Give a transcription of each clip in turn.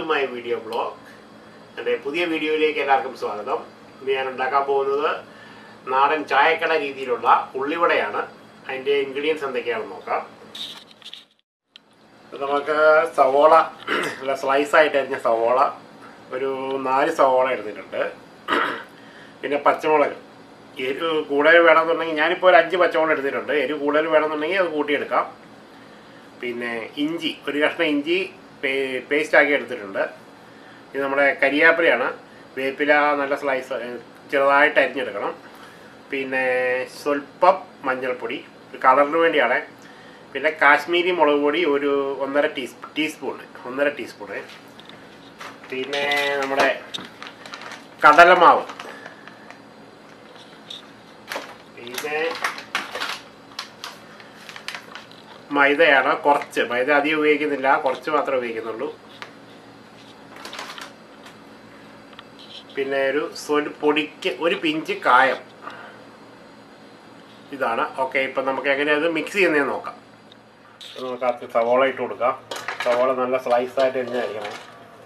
my video blog എൻ്റെ പുതിയ വീഡിയോയിലേക്ക് എല്ലാവർക്കും സ്വാഗതം ഇന്ന് ഞാൻ ഉണ്ടാക്കാൻ പോകുന്നത് നാടൻ ചായക്കട രീതിയിലുള്ള ഉള്ളിവടയാണ് അതിൻ്റെ ഇൻഗ്രീഡിയൻസ് എന്തൊക്കെയാണെന്ന് നോക്കാം ഇത് നമുക്ക് സവോള നല്ല സ്ലൈസ് ആയിട്ട് അരിഞ്ഞ സവോള ഒരു നാല് സവോള എടുത്തിട്ടുണ്ട് പിന്നെ പച്ചമുളക് എരിവ് കൂടുതൽ വേണമെന്നുണ്ടെങ്കിൽ ഞാനിപ്പോൾ ഒരു അഞ്ച് പച്ചമുളക് എടുത്തിട്ടുണ്ട് എരിവ് കൂടുതൽ വേണമെന്നുണ്ടെങ്കിൽ അത് കൂട്ടിയെടുക്കാം പിന്നെ ഇഞ്ചി ഒരു കഷ്ണം ഇഞ്ചി പേസ്റ്റ് ആക്കി എടുത്തിട്ടുണ്ട് ഇത് നമ്മുടെ കരിയാപ്പിലയാണ് വേപ്പില നല്ല സ്ലൈസ് ചെറുതായിട്ട് അരിഞ്ഞെടുക്കണം പിന്നെ സ്വല്പം മഞ്ഞൾപ്പൊടി കളറിന് വേണ്ടിയാണ് പിന്നെ കാശ്മീരി മുളക് പൊടി ഒരു ഒന്നര ടീസ് ടീസ്പൂണ് ഒന്നര ടീസ്പൂണ് പിന്നെ നമ്മുടെ കടലമാവ് പിന്നെ മൈദയാണ് കുറച്ച് മൈദ അധികം ഉപയോഗിക്കുന്നില്ല കുറച്ച് മാത്രമേ ഉപയോഗിക്കുന്നുള്ളൂ പിന്നെ ഒരു സ്വൽ പൊടിക്ക് ഒരു പിഞ്ച് കായം ഇതാണ് ഓക്കെ ഇപ്പം നമുക്ക് എങ്ങനെ അത് മിക്സ് ചെയ്യുന്നതെന്ന് നോക്കാം ഇത് നമുക്ക് ആദ്യം സവോള ഇട്ട് കൊടുക്കാം സവോള നല്ല സ്ലൈസ് ആയിട്ട് തന്നെ അരിയണം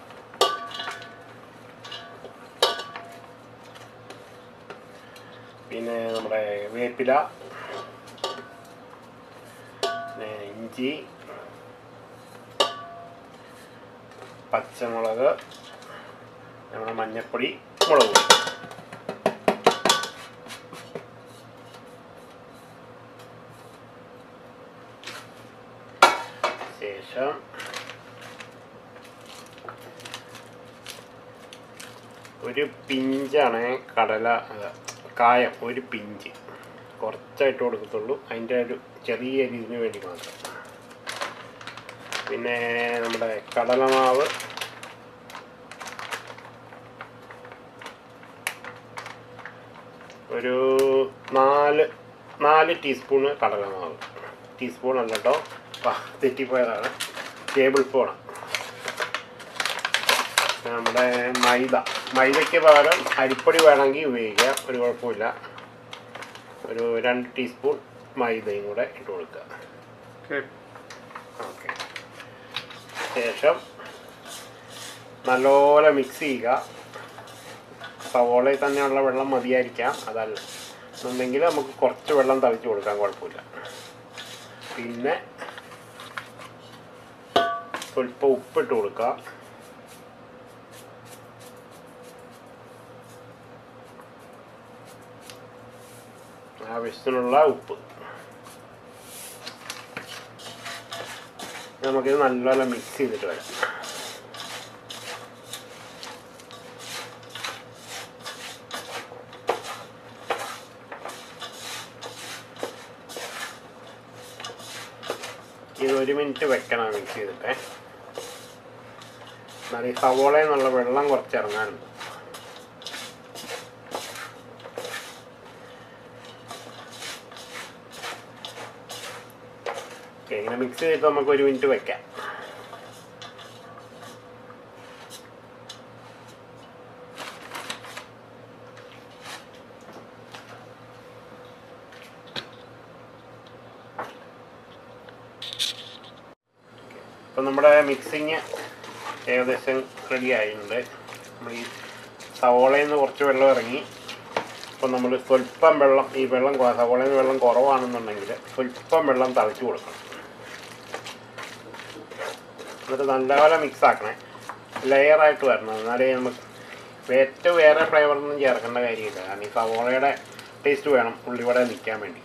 പിന്നെ നമ്മുടെ വേപ്പില പിന്നെ ഇഞ്ചി പച്ചമുളക് നമ്മുടെ മഞ്ഞൾപ്പൊടി മുളക് പൊടി ശേഷം ഒരു പിഞ്ചാണ് കടല അല്ല, കായം ഒരു പിഞ്ച് കുറച്ചായിട്ട് കൊടുക്കത്തുള്ളൂ അതിൻ്റെ ഒരു ചെറിയ ഇതിന് വേണ്ടി മാത്രം പിന്നെ നമ്മുടെ കടലമാവ് ഒരു നാല് നാല് ടീസ്പൂണ് കടലമാവ് ടീസ്പൂൺ അല്ല കേട്ടോ ആ, തെറ്റിപ്പോയതാണ് ടേബിൾ സ്പൂണാണ് നമ്മുടെ മൈദ മൈദയ്ക്ക് പകരം അരിപ്പൊടി വേണമെങ്കിൽ ഉപയോഗിക്കാം ഒരു കുഴപ്പമില്ല ഒരു രണ്ട് ടീസ്പൂൺ മൈദയും കൂടെ ഇട്ട് കൊടുക്കുക ഓക്കെ ശേഷം നല്ലപോലെ മിക്സ് ചെയ്യുക സവോളയിൽ തന്നെയുള്ള വെള്ളം മതിയായിരിക്കാം അതല്ല എന്നുണ്ടെങ്കിൽ നമുക്ക് കുറച്ച് വെള്ളം തളിച്ച് കൊടുക്കാൻ കുഴപ്പമില്ല പിന്നെ സ്വല്പം ഉപ്പിട്ട് കൊടുക്കുക ആവശ്യത്തിനുള്ള ഉപ്പ് നമുക്കിത് നല്ലപോലെ മിക്സ് ചെയ്തിട്ട് വരാം ഇത് ഒരു മിനിറ്റ് വെക്കണം മിക്സ് ചെയ്തിട്ട് എന്നാൽ ഈ സവോളയിൽ നിന്നുള്ള വെള്ളം കുറച്ച് ഇറങ്ങാനുണ്ട് ഓക്കെ ഇങ്ങനെ മിക്സ് ചെയ്തിട്ട് നമുക്ക് ഒരു മിനിറ്റ് വെക്കാം ഇപ്പം നമ്മുടെ മിക്സിങ് ഏകദേശം റെഡി ആയിട്ടുണ്ട് നമ്മൾ ഈ സവോളയിൽ നിന്ന് കുറച്ച് വെള്ളം ഇറങ്ങി ഇപ്പം നമ്മൾ സ്വല്പം വെള്ളം ഈ വെള്ളം കൊ- സവോളയിൽ നിന്ന് വെള്ളം കുറവാണെന്നുണ്ടെങ്കിൽ സ്വല്പം വെള്ളം തളിച്ച് കൊടുക്കണം എന്നിട്ട് നല്ലപോലെ മിക്സ് ആക്കണേ ലെയറായിട്ട് വരണം എന്നാലേ നമുക്ക് ഏറ്റവും വേറെ ഫ്ലേവറൊന്നും ചേർക്കേണ്ട കാര്യമില്ല കാരണം ഈ സവോളയുടെ ടേസ്റ്റ് വേണം ഉള്ളിവട നിൽക്കാൻ വേണ്ടി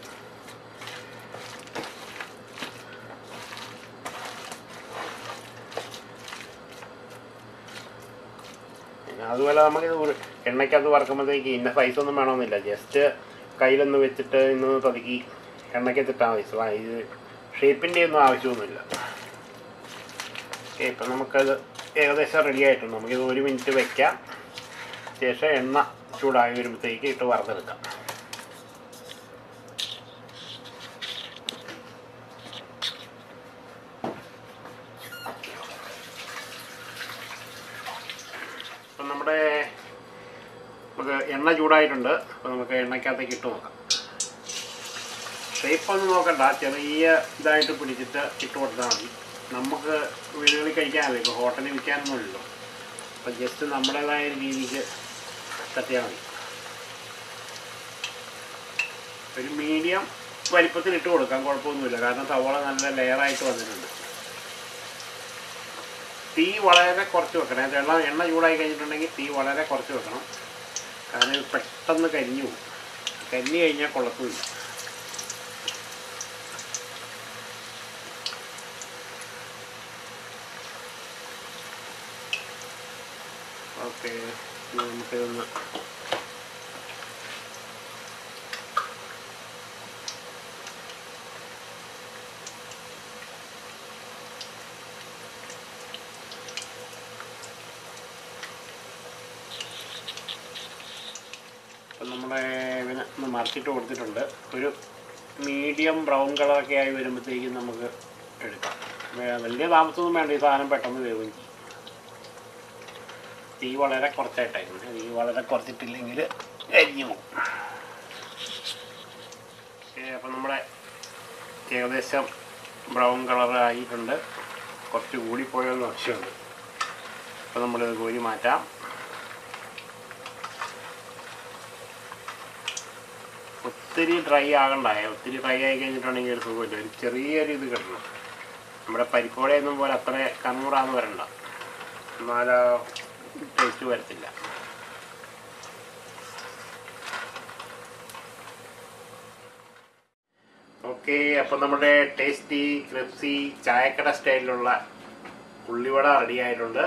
പിന്നെ അതുപോലെ നമുക്ക് ഒരു എണ്ണയ്ക്കകത്ത് വറക്കുമ്പോഴത്തേക്ക് ഇന്ന സൈസ് ഒന്നും വേണമെന്നില്ല ജസ്റ്റ് കയ്യിലൊന്ന് വെച്ചിട്ട് ഇന്ന് പതുക്കി എണ്ണയ്ക്കകത്തിട്ടാൽ മതി സോ, ഇത് ഷേപ്പിൻ്റെ ഒന്നും ആവശ്യമൊന്നുമില്ല ഓക്കെ ഇപ്പം നമുക്കത് ഏകദേശം റെഡി ആയിട്ടുണ്ട് നമുക്കിത് ഒരു മിനിറ്റ് വെക്കാം ശേഷം എണ്ണ ചൂടായി വരുമ്പോഴത്തേക്ക് ഇട്ട് വറുത്തെടുക്കാം ഇപ്പം നമ്മുടെ നമുക്ക് എണ്ണ ചൂടായിട്ടുണ്ട് അപ്പോൾ നമുക്ക് എണ്ണയ്ക്കകത്തേക്ക് ഇട്ട് നോക്കാം ഷേപ്പ് ഒന്നും നോക്കണ്ട ചെറിയ ഇതായിട്ട് പിടിച്ചിട്ട് ഇട്ട് കൊടുത്താൽ മതി നമുക്ക് വീടുകളിൽ കഴിക്കാനല്ലേ ഇപ്പോൾ ഹോട്ടലിൽ വിൽക്കാനൊന്നുമില്ലല്ലോ അപ്പം ജസ്റ്റ് നമ്മുടേതായ രീതിക്ക് തട്ടിയാൽ മതി ഒരു മീഡിയം വലിപ്പത്തിൽ ഇട്ട് കൊടുക്കാം കുഴപ്പമൊന്നുമില്ല കാരണം സവോള നല്ല ലെയറായിട്ട് വന്നിട്ടുണ്ട് തീ വളരെ കുറച്ച് വെക്കണം അത് എണ്ണ എണ്ണ ചൂടായി കഴിഞ്ഞിട്ടുണ്ടെങ്കിൽ തീ വളരെ കുറച്ച് വെക്കണം കാരണം ഇത് പെട്ടെന്ന് കരിഞ്ഞു പോകും കരിഞ്ഞു കഴിഞ്ഞാൽ കൊള്ളത്തുമില്ല ഓക്കെ നമുക്കിതൊന്ന് അപ്പം നമ്മളെ ഇവന് ഒന്ന് മറിച്ചിട്ട് കൊടുത്തിട്ടുണ്ട് ഒരു മീഡിയം ബ്രൗൺ കളറൊക്കെ ആയി വരുമ്പോഴത്തേക്കും നമുക്ക് എടുക്കാം വേ- വലിയ താമസമൊന്നും വേണ്ട ഈ സാധനം പെട്ടെന്ന് വേവും ചെയ്യും തീ വളരെ കുറച്ചായിട്ടായിരുന്നു തീ വളരെ കുറച്ചിട്ടില്ലെങ്കിൽ കരിഞ്ഞു പോകും അപ്പം നമ്മുടെ ഏകദേശം ബ്രൗൺ കളർ ആയിട്ടുണ്ട് കുറച്ച് കൂടി പോയെന്ന് ആവശ്യമുണ്ട് അപ്പോൾ നമ്മളിത് കോരി മാറ്റാം ഒത്തിരി ഡ്രൈ ആകണ്ടായ ഒത്തിരി ഡ്രൈ ആയി കഴിഞ്ഞിട്ടുണ്ടെങ്കിൽ ഒരു സുഖമില്ല ഒരു ചെറിയൊരു ഇത് കിട്ടണം നമ്മുടെ പരിപ്പോടെയൊന്നും പോലെ അത്ര കണ്ണൂറാന്ന് വരണ്ട എന്നാലോ ടേസ്റ്റ് വരത്തില്ല ഓക്കെ അപ്പം നമ്മുടെ ടേസ്റ്റി ക്രിപ്സി ചായക്കട സ്റ്റൈലിലുള്ള ഉള്ളിവട റെഡി ആയിട്ടുണ്ട്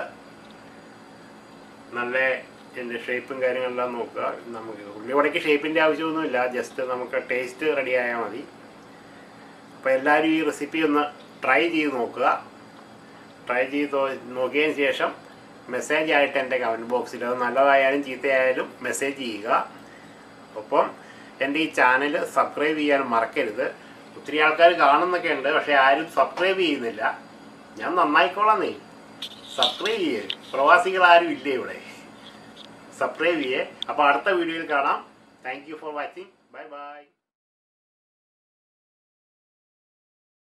നല്ല എൻ്റെ ഷേപ്പും കാര്യങ്ങളെല്ലാം നോക്കുക നമുക്ക് ഉള്ളിവടയ്ക്ക് ഷേപ്പിൻ്റെ ആവശ്യമൊന്നുമില്ല ജസ്റ്റ് നമുക്ക് ടേസ്റ്റ് റെഡി ആയാൽ മതി അപ്പോൾ എല്ലാവരും ഈ റെസിപ്പി ഒന്ന് ട്രൈ ചെയ്ത് നോക്കുക ട്രൈ ചെയ്ത് നോക്കിയതിന് ശേഷം മെസ്സേജ് ആയിട്ട് എൻ്റെ കമൻറ്റ് ബോക്സിൽ അത് നല്ലതായാലും ചീത്തയായാലും മെസ്സേജ് ചെയ്യുക ഒപ്പം എൻ്റെ ഈ ചാനൽ സബ്സ്ക്രൈബ് ചെയ്യാൻ മറക്കരുത് ഒത്തിരി ആൾക്കാർ കാണുന്നൊക്കെ ഉണ്ട് പക്ഷേ ആരും സബ്സ്ക്രൈബ് ചെയ്യുന്നില്ല ഞാൻ നന്നായിക്കോളാം നീ സബ്സ്ക്രൈബ് ചെയ്യേ പ്രവാസികൾ ആരും ഇല്ലേ ഇവിടെ സബ്സ്ക്രൈബ് ചെയ്യേ അപ്പോൾ അടുത്ത വീഡിയോയിൽ കാണാം thank you for watching bye by